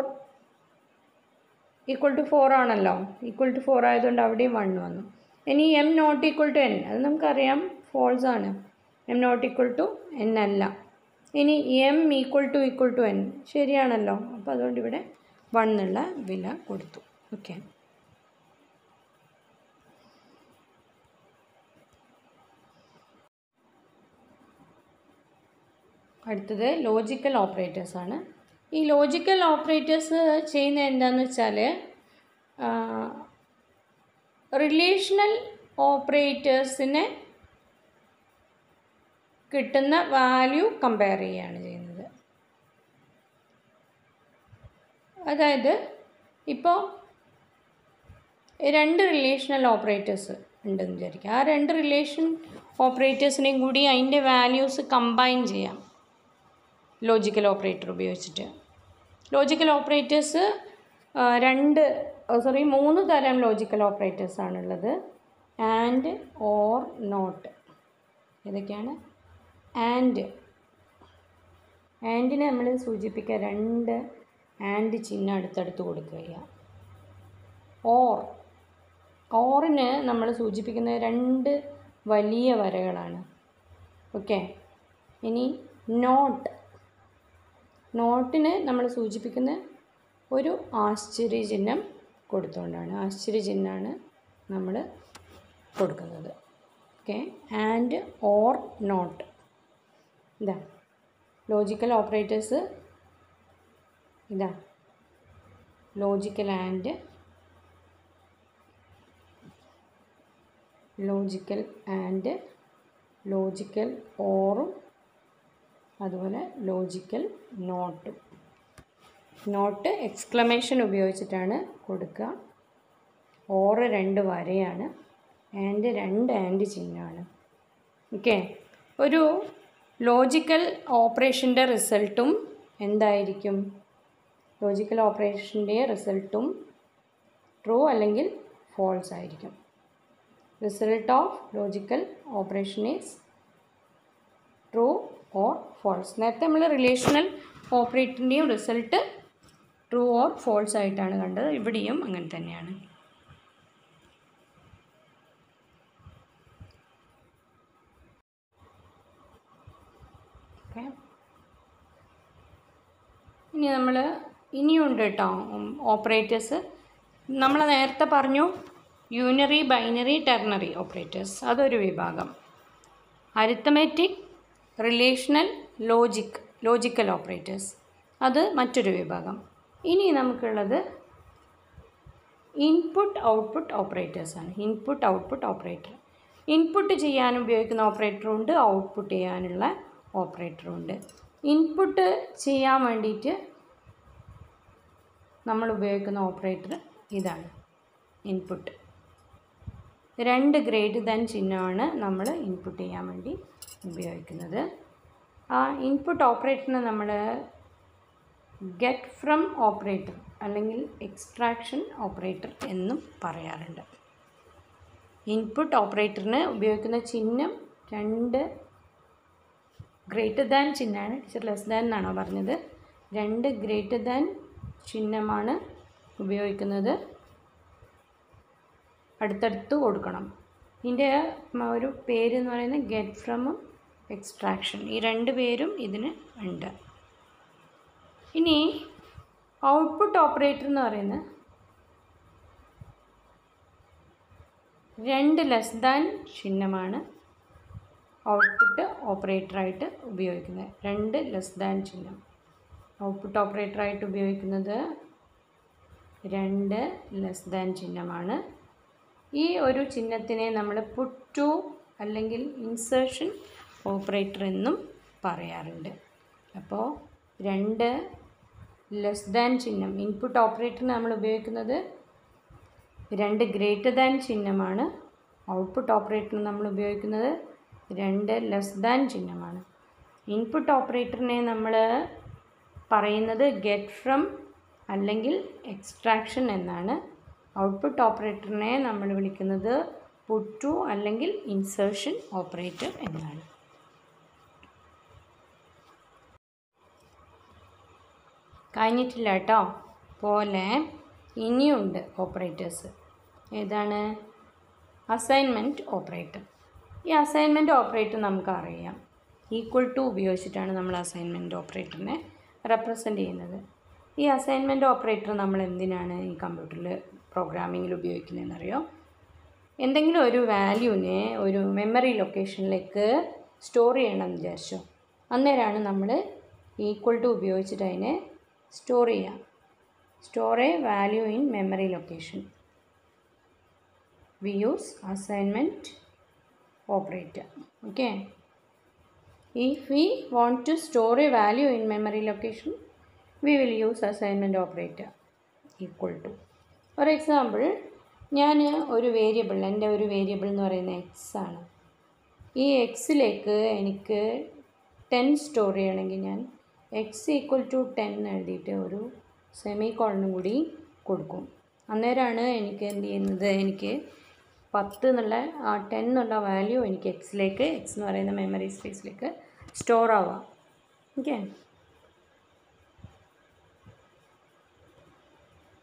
A: equal to four ആണല്ലോ ഈക്വൽ ടു ഫോർ ആയതുകൊണ്ട് അവിടെയും വൺ വന്നു ഇനി M not equal to N അത് നമുക്കറിയാം ഫോൾസ് ആണ് M not equal to N അല്ല ഇനി M equal to equal to N ശരിയാണല്ലോ അപ്പോൾ അതുകൊണ്ട് ഇവിടെ വൺ എന്നുള്ള വില കൊടുത്തു ഓക്കെ അടുത്തത് ലോജിക്കൽ ഓപ്പറേറ്റേഴ്സ് ആണ് ഈ ലോജിക്കൽ ഓപ്പറേറ്റേഴ്സ് ചെയ്യുന്നത് എന്താണെന്ന് വെച്ചാൽ റിലേഷണൽ ഓപ്പറേറ്റേഴ്സിനെ കിട്ടുന്ന വാല്യൂ കമ്പയർ ചെയ്യുകയാണ് ചെയ്യുന്നത് അതായത് ഇപ്പോൾ രണ്ട് റിലേഷണൽ ഓപ്പറേറ്റേഴ്സ് ഉണ്ടെന്ന് വിചാരിക്കുക ആ രണ്ട് റിലേഷൻ ഓപ്പറേറ്റേഴ്സിനെയും കൂടി അതിൻ്റെ വാല്യൂസ് കമ്പൈൻ ചെയ്യാം ലോജിക്കൽ ഓപ്പറേറ്റർ ഉപയോഗിച്ചിട്ട് ലോജിക്കൽ ഓപ്പറേറ്റേഴ്സ് രണ്ട് സോറി മൂന്ന് തരം ലോജിക്കൽ ഓപ്പറേറ്റേഴ്സ് ആണുള്ളത് ആൻഡ് ഓർ നോട്ട് ഏതൊക്കെയാണ് ആൻഡ് ആൻഡിനെ നമ്മൾ സൂചിപ്പിക്കുക രണ്ട് ആൻഡ് ചിഹ്നം അടുത്തടുത്ത് കൊടുക്കുക ഓർ ഓറിന് നമ്മൾ സൂചിപ്പിക്കുന്നത് രണ്ട് വലിയ വരകളാണ് ഓക്കെ ഇനി നോട്ട് നോട്ടിന് നമ്മൾ സൂചിപ്പിക്കുന്ന ഒരു ആശ്ചര്യചിഹ്നം കൊടുത്തുകൊണ്ടാണ് ആശ്ചര്യചിഹ്നമാണ് നമ്മൾ കൊടുക്കുന്നത് ഓക്കെ ആൻഡ് ഓർ നോട്ട് ഇതാ ലോജിക്കൽ ഓപ്പറേറ്റേഴ്സ് ഇതാ logical and logical and logical ഓറും അതുപോലെ ലോജിക്കൽ നോട്ടും നോട്ട് എക്സ്ക്ലമേഷൻ ഉപയോഗിച്ചിട്ടാണ് കൊടുക്കുക ഓറ് രണ്ട് വരയാണ് ആൻഡ് രണ്ട് ആൻഡ് ചിഹ്നമാണ് ഓക്കെ ഒരു ലോജിക്കൽ ഓപ്പറേഷൻ്റെ റിസൾട്ടും എന്തായിരിക്കും ലോജിക്കൽ ഓപ്പറേഷൻ്റെ റിസൾട്ടും ട്രൂ അല്ലെങ്കിൽ ഫോൾസ് ആയിരിക്കും result of logical operation is true or false നേരത്തെ നമ്മൾ റിലേഷണൽ ഓപ്പറേറ്ററിൻ്റെയും റിസൾട്ട് ട്രൂ ഓർ ഫോൾസ് ആയിട്ടാണ് കണ്ടത് ഇവിടെയും അങ്ങനെ തന്നെയാണ് ഓക്കെ ഇനി നമ്മൾ ഇനിയുണ്ട് കേട്ടോ ഓപ്പറേറ്റേഴ്സ് നമ്മൾ നേരത്തെ പറഞ്ഞു യൂണറി ബൈനറി ടെർണറി ഓപ്പറേറ്റേഴ്സ് അതൊരു വിഭാഗം arithmetic relational logic logical operators അത് മറ്റൊരു വിഭാഗം ഇനി നമുക്കുള്ളത് ഇൻപുട്ട് ഔട്ട്പുട്ട് ഓപ്പറേറ്റേഴ്സാണ് ഇൻപുട്ട് ഔട്ട്പുട്ട് ഓപ്പറേറ്റർ ഇൻപുട്ട് ചെയ്യാൻ ഉപയോഗിക്കുന്ന ഓപ്പറേറ്ററുണ്ട് ഔട്ട്പുട്ട് ചെയ്യാനുള്ള ഓപ്പറേറ്ററുണ്ട് ഇൻപുട്ട് ചെയ്യാൻ വേണ്ടിയിട്ട് നമ്മൾ ഉപയോഗിക്കുന്ന ഓപ്പറേറ്റർ ഇതാണ് ഇൻപുട്ട് രണ്ട് ഗ്രേഡ് ദൻ ചിഹ്നമാണ് നമ്മൾ ഇൻപുട്ട് ചെയ്യാൻ വേണ്ടി ഉപയോഗിക്കുന്നത് ആ ഇൻപുട്ട് ഓപ്പറേറ്ററിനെ നമ്മൾ ഗെറ്റ് ഫ്രം ഓപ്പറേറ്റർ അല്ലെങ്കിൽ എക്സ്ട്രാക്ഷൻ ഓപ്പറേറ്റർ എന്നും പറയാറുണ്ട് ഇൻപുട്ട് ഓപ്പറേറ്ററിന് ഉപയോഗിക്കുന്ന ചിഹ്നം രണ്ട് ഗ്രേറ്റർ ദാൻ ചിഹ്നമാണ് ടീച്ചർ ലെസ് ദാൻ എന്നാണോ പറഞ്ഞത് രണ്ട് ഗ്രേറ്റർ ദാൻ ചിഹ്നമാണ് ഉപയോഗിക്കുന്നത് അടുത്തടുത്ത് കൊടുക്കണം ഇതിൻ്റെ ഒരു പേര് എന്ന് പറയുന്നത് ഗെറ്റ് ഫ്രമും എക്സ്ട്രാക്ഷൻ ഈ രണ്ട് പേരും ഇതിന് ഉണ്ട് ഇനി ഔട്ട്പുട്ട് ഓപ്പറേറ്റർ എന്ന് പറയുന്നത് രണ്ട് ലെസ് ദാൻ ചിഹ്നമാണ് ഔട്ട്പുട്ട് ഓപ്പറേറ്ററായിട്ട് ഉപയോഗിക്കുന്നത് രണ്ട് ലെസ് ദാൻ ചിഹ്നം ഔട്ട്പുട്ട് ഓപ്പറേറ്ററായിട്ട് ഉപയോഗിക്കുന്നത് രണ്ട് ലെസ് ദാൻ ചിഹ്നമാണ് ഈ ഒരു ചിഹ്നത്തിനെ നമ്മൾ പുട്ട് ടു അല്ലെങ്കിൽ ഇൻസേർഷൻ ഓപ്പറേറ്റർ എന്നും പറയാറുണ്ട് അപ്പോൾ രണ്ട് ലെസ് ദാൻ ചിഹ്നം ഇൻപുട്ട് ഓപ്പറേറ്ററിന് നമ്മൾ ഉപയോഗിക്കുന്നത് രണ്ട് ഗ്രേറ്റർ ദാൻ ചിഹ്നമാണ് ഔട്ട്പുട്ട് ഓപ്പറേറ്ററിന് നമ്മൾ ഉപയോഗിക്കുന്നത് രണ്ട് ലെസ് ദാൻ ചിഹ്നമാണ് ഇൻപുട്ട് ഓപ്പറേറ്ററിനെ നമ്മൾ പറയുന്നത് ഗെറ്റ് ഫ്രം അല്ലെങ്കിൽ എക്സ്ട്രാക്ഷൻ എന്നാണ് ഔട്ട്പുട്ട് ഓപ്പറേറ്ററിനെ നമ്മൾ വിളിക്കുന്നത് പുട്ട് ടു അല്ലെങ്കിൽ ഇൻസേർഷൻ ഓപ്പറേറ്റർ എന്നാണ് കഴിഞ്ഞിട്ടില്ല കേട്ടോ പോലെ ഇനിയുണ്ട് ഓപ്പറേറ്റേഴ്സ് ഏതാണ് അസൈൻമെൻറ്റ് ഓപ്പറേറ്റർ ഈ അസൈൻമെൻറ്റ് ഓപ്പറേറ്റർ നമുക്കറിയാം ഈക്വൽ ടു ഉപയോഗിച്ചിട്ടാണ് നമ്മൾ അസൈൻമെൻറ്റ് ഓപ്പറേറ്ററിനെ റെപ്രസെൻ്റ് ചെയ്യുന്നത് ഈ അസൈൻമെൻറ്റ് ഓപ്പറേറ്റർ നമ്മൾ എന്തിനാണ് ഈ കമ്പ്യൂട്ടറിൽ പ്രോഗ്രാമിങ്ങിൽ ഉപയോഗിക്കുന്നതെന്നറിയോ എന്തെങ്കിലും ഒരു വാല്യൂവിനെ ഒരു മെമ്മറി ലൊക്കേഷനിലേക്ക് സ്റ്റോർ ചെയ്യണമെന്ന് വിചാരിച്ചോ അന്നേരമാണ് നമ്മൾ ഈക്വൽ ടു ഉപയോഗിച്ചിട്ട് അതിനെ സ്റ്റോർ ചെയ്യുക store a value in memory location we use assignment operator okay if we want to store a value in memory location we will use assignment operator equal to for example ഞാൻ ഒരു variable എൻ്റെ ഒരു variable എന്ന് പറയുന്നത് X ആണ് ഈ എക്സിലേക്ക് എനിക്ക് ten store ചെയ്യണമെങ്കിൽ ഞാൻ എക്സ് ഈക്വൽ ടു ടെൻ എഴുതിയിട്ട് ഒരു സെമി കോളനും കൂടി കൊടുക്കും അന്നേരമാണ് എനിക്ക് എന്ത് ചെയ്യുന്നത് എനിക്ക് പത്ത് എന്നുള്ള ആ ടെൻ എന്നുള്ള വാല്യൂ എനിക്ക് എക്സിലേക്ക് എക്സ് എന്ന് പറയുന്ന മെമ്മറി സ്പേസിലേക്ക് സ്റ്റോർ ആവാം ഓക്കെ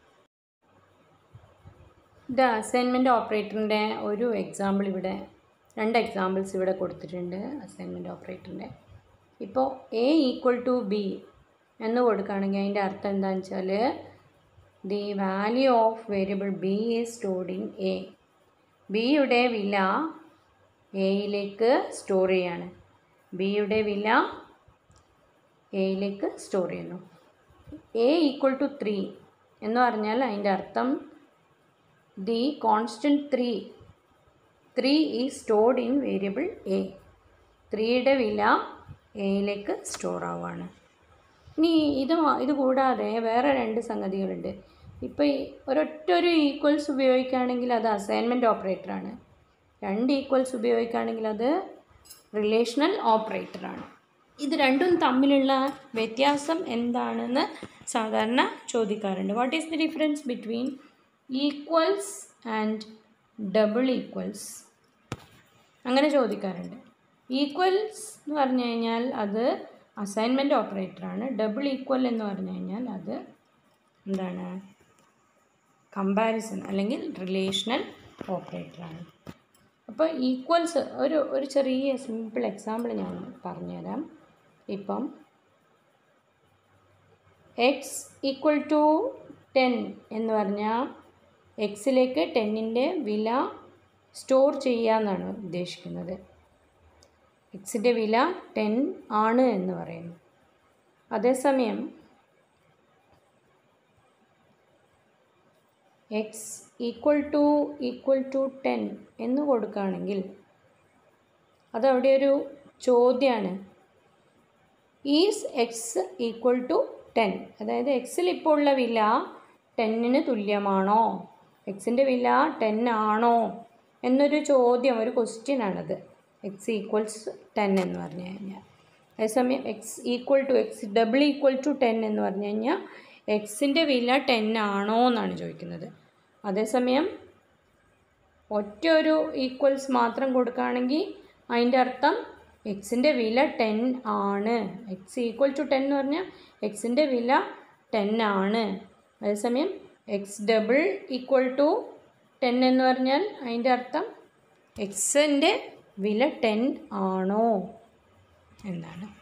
A: ഇത് അസൈൻമെൻറ്റ് ഓപ്പറേറ്ററിൻ്റെ ഒരു എക്സാമ്പിൾ ഇവിടെ രണ്ട് എക്സാമ്പിൾസ് ഇവിടെ കൊടുത്തിട്ടുണ്ട് അസൈൻമെൻറ്റ് ഓപ്പറേറ്ററിൻ്റെ ഇപ്പോൾ എ ഈക്വൽ ടു ബി എന്ന് കൊടുക്കുകയാണെങ്കിൽ അതിൻ്റെ അർത്ഥം എന്താണെന്ന് വെച്ചാൽ the value of variable B is stored in A ബിയുടെ വില എയിലേക്ക് സ്റ്റോർ ചെയ്യാണ് ബിയുടെ വില എയിലേക്ക് സ്റ്റോർ ചെയ്യുന്നു എ ഈക്വൽ ടു ത്രീ എന്ന് പറഞ്ഞാൽ അതിൻ്റെ അർത്ഥം the constant three three is stored in variable A ത്രീയുടെ വില എയിലേക്ക് സ്റ്റോർ ആവുകയാണ് ഇനി ഇത് മാ- ഇത് കൂടാതെ വേറെ രണ്ട് സംഗതികളുണ്ട് ഇപ്പോൾ ഈ ഒരൊറ്റ ഒരു ഈക്വൽസ് ഉപയോഗിക്കുകയാണെങ്കിൽ അത് അസൈൻമെൻറ്റ് ഓപ്പറേറ്ററാണ് രണ്ട് ഈക്വൽസ് ഉപയോഗിക്കുകയാണെങ്കിൽ അത് റിലേഷണൽ ഓപ്പറേറ്ററാണ് ഇത് രണ്ടും തമ്മിലുള്ള വ്യത്യാസം എന്താണെന്ന് സാധാരണ ചോദിക്കാറുണ്ട് what is the difference between equals and double equals അങ്ങനെ ചോദിക്കാറുണ്ട് ഈക്വൽസ് എന്ന് പറഞ്ഞു കഴിഞ്ഞാൽ അത് അസൈൻമെൻറ്റ് ഓപ്പറേറ്ററാണ് ഡബിൾ ഈക്വൽ എന്ന് പറഞ്ഞു കഴിഞ്ഞാൽ അത് എന്താണ് കമ്പാരിസൺ അല്ലെങ്കിൽ റിലേഷണൽ ഓപ്പറേറ്ററാണ് അപ്പോൾ ഈക്വൽസ് ഒരു ഒരു ചെറിയ സിമ്പിൾ എക്സാമ്പിൾ ഞാൻ പറഞ്ഞുതരാം ഇപ്പം എക്സ് ഈക്വൽ ടു ടെൻ എന്ന് പറഞ്ഞാൽ എക്സിലേക്ക് ടെന്നിൻ്റെ വില സ്റ്റോർ ചെയ്യുക എന്നാണ് ഉദ്ദേശിക്കുന്നത് എക്സിൻ്റെ വില ടെൻ ആണ് എന്ന് പറയുന്നു അതേസമയം X equal to equal to ten എന്ന് കൊടുക്കുകയാണെങ്കിൽ അതവിടെ ഒരു ചോദ്യമാണ് is X equal to ten അതായത് എക്സിൽ ഇപ്പോൾ ഉള്ള വില ടെന്നിന് തുല്യമാണോ എക്സിൻ്റെ വില ടെൻ ആണോ എന്നൊരു ചോദ്യം ഒരു ക്വസ്റ്റ്യൻ ആണത് എക്സ് ഈക്വൽസ് ടെൻ എന്ന് പറഞ്ഞു കഴിഞ്ഞാൽ അതേസമയം X equal to X double equal to ten എന്ന് പറഞ്ഞു കഴിഞ്ഞാൽ എക്സിൻ്റെ വില ടെൻ ആണോ എന്നാണ് ചോദിക്കുന്നത് അതേസമയം ഒറ്റ ഒരു ഈക്വൽസ് മാത്രം കൊടുക്കുകയാണെങ്കിൽ അതിൻ്റെ അർത്ഥം എക്സിൻ്റെ വില ടെൻ ആണ് എക്സ് ഈക്വൽ ടു ടെൻ എന്ന് പറഞ്ഞാൽ എക്സിൻ്റെ വില ടെൻ ആണ് അതേസമയം X double equal to ten എന്ന് പറഞ്ഞാൽ അതിൻ്റെ അർത്ഥം എക്സിൻ്റെ വില ടെൻ ആണോ എന്നാണ്